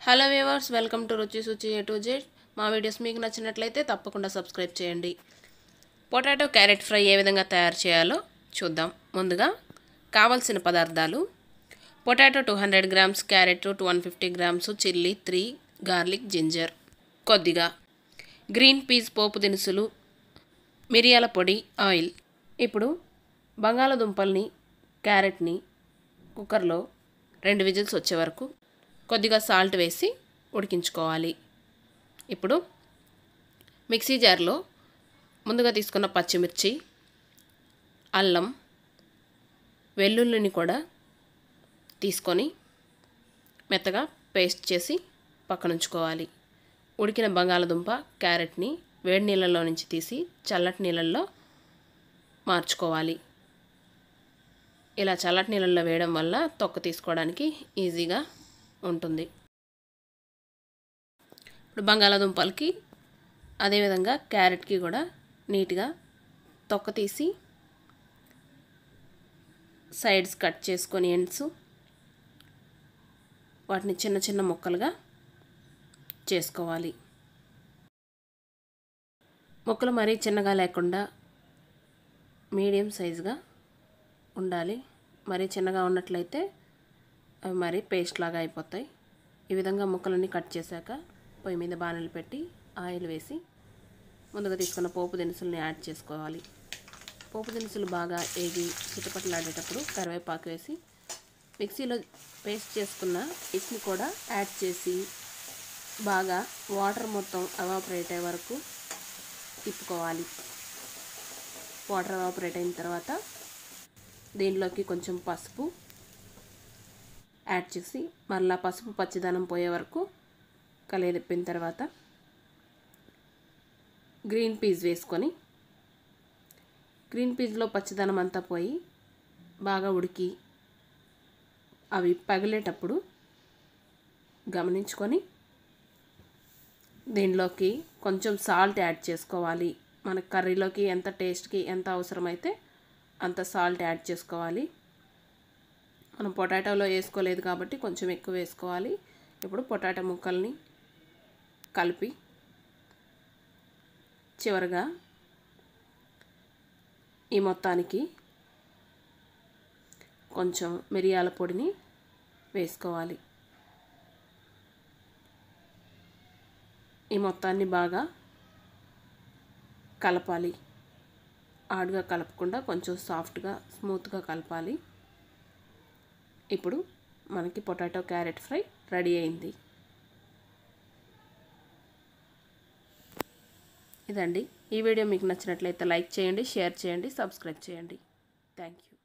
hello viewers welcome to Ruchi Suchi A to Z మా videos మీకు నచ్చినట్లయితే తప్పకుండా సబ్స్క్రైబ్ చేయండి పొటాటో క్యారెట్ ఫ్రై ఏ విధంగా తయారు చేయాలో చూద్దాం ముందుగా కావలసిన పదార్థాలు potato two hundred grams carrot two one fifty grams chilli three garlic ginger కొద్దిగా గ్రీన్ పీస్ పోపు దినుసులు మిరియాల పొడి ఆయిల్ ఇప్పుడు బంగాళదుంపల్ని క్యారెట్ని కుక్కర్లో రెండు విజిల్స్ వచ్చే వరకు కొద్దిగా సాల్ట్ వేసి ఉడికించుకోవాలి ఇప్పుడు మిక్సీ జార్లో ముందుగా తీసుకున్న పచ్చిమిర్చి అల్లం వెల్లుల్లిని కూడా తీసుకొని మెత్తగా పేస్ట్ చేసి పక్కనుంచుకోవాలి ఉడికిన బంగాళదుంప క్యారెట్ని వేడి నీళ్ళల్లో నుంచి తీసి చల్లటి నీళ్ళల్లో మార్చుకోవాలి ఇలా చల్లటి నీళ్ళల్లో వేయడం వల్ల తొక్క తీసుకోవడానికి ఈజీగా ఉంటుంది ఇప్పుడు బంగాళాదుంపలకి అదేవిధంగా క్యారెట్కి కూడా నీట్గా తొక్క తీసి సైడ్స్ కట్ చేసుకొని ఎండ్స్ వాటిని చిన్న చిన్న ముక్కలుగా చేసుకోవాలి ముక్కలు మరీ చిన్నగా లేకుండా మీడియం సైజుగా ఉండాలి మరీ చిన్నగా ఉన్నట్లయితే అవి మరీ పేస్ట్ లాగా అయిపోతాయి ఈ విధంగా ముక్కలన్నీ కట్ చేశాక పొయ్యి మీద బాణలు పెట్టి ఆయిల్ వేసి ముందుగా తీసుకున్న పోపు దినుసుల్ని యాడ్ చేసుకోవాలి పోపు దినుసులు బాగా ఏగి చిటపటలాడేటప్పుడు కరివేపాకు వేసి మిక్సీలో పేస్ట్ చేసుకున్న ఇస్ని కూడా యాడ్ చేసి బాగా వాటర్ మొత్తం ఎవాపరేట్ అయ్యే వరకు తిప్పుకోవాలి వాటర్ ఎవాపరేట్ అయిన తర్వాత దీనిలోకి కొంచెం పసుపు యాడ్ చేసి మళ్ళీ పసుపు పచ్చిదనం పోయే వరకు కలియలిప్పిన తర్వాత గ్రీన్ పీస్ వేసుకొని గ్రీన్ పీస్లో పచ్చిదనం అంతా పోయి బాగా ఉడికి అవి పగిలేటప్పుడు గమనించుకొని దీనిలోకి కొంచెం సాల్ట్ యాడ్ చేసుకోవాలి మన కర్రీలోకి ఎంత టేస్ట్కి ఎంత అవసరమైతే అంత సాల్ట్ యాడ్ చేసుకోవాలి మనం పొటాటోలో వేసుకోలేదు కాబట్టి కొంచెం ఎక్కువ వేసుకోవాలి ఇప్పుడు పొటాటో ముక్కల్ని కలిపి చివరిగా ఈ మొత్తానికి కొంచెం మిరియాల పొడిని వేసుకోవాలి ఈ మొత్తాన్ని బాగా కలపాలి హార్డ్గా కలపకుండా కొంచెం సాఫ్ట్గా స్మూత్గా కలపాలి ఇప్పుడు మనకి పొటాటో క్యారెట్ ఫ్రై రెడీ అయింది ఇదండి ఈ వీడియో మీకు నచ్చినట్లయితే లైక్ చేయండి షేర్ చేయండి సబ్స్క్రైబ్ చేయండి థ్యాంక్ యూ